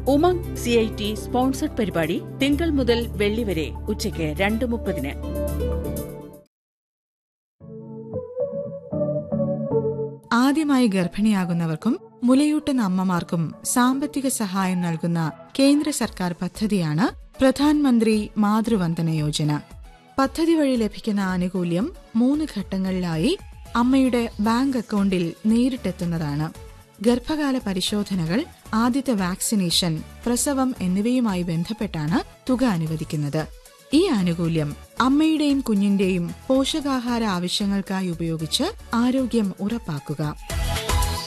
Umang C I T sponsored പരിപാടി തിങ്കൾ മുതൽ വെള്ളി വരെ ഉച്ചയ്ക്ക് രണ്ട് മുപ്പതിന് ആദ്യമായി ഗർഭിണിയാകുന്നവർക്കും മുലയൂട്ടുന്ന അമ്മമാർക്കും സാമ്പത്തിക സഹായം നൽകുന്ന കേന്ദ്ര സർക്കാർ പദ്ധതിയാണ് പ്രധാൻമന്ത്രി മാതൃവന്ദന യോജന പദ്ധതി വഴി ലഭിക്കുന്ന ആനുകൂല്യം മൂന്ന് ഘട്ടങ്ങളിലായി അമ്മയുടെ ബാങ്ക് അക്കൗണ്ടിൽ നേരിട്ടെത്തുന്നതാണ് ഗർഭകാല പരിശോധനകൾ ആദ്യത്തെ വാക്സിനേഷൻ പ്രസവം എന്നിവയുമായി ബന്ധപ്പെട്ടാണ് തുക അനുവദിക്കുന്നത് ഈ ആനുകൂല്യം അമ്മയുടെയും കുഞ്ഞിന്റെയും പോഷകാഹാര ആവശ്യങ്ങൾക്കായി ഉപയോഗിച്ച് ആരോഗ്യം ഉറപ്പാക്കുക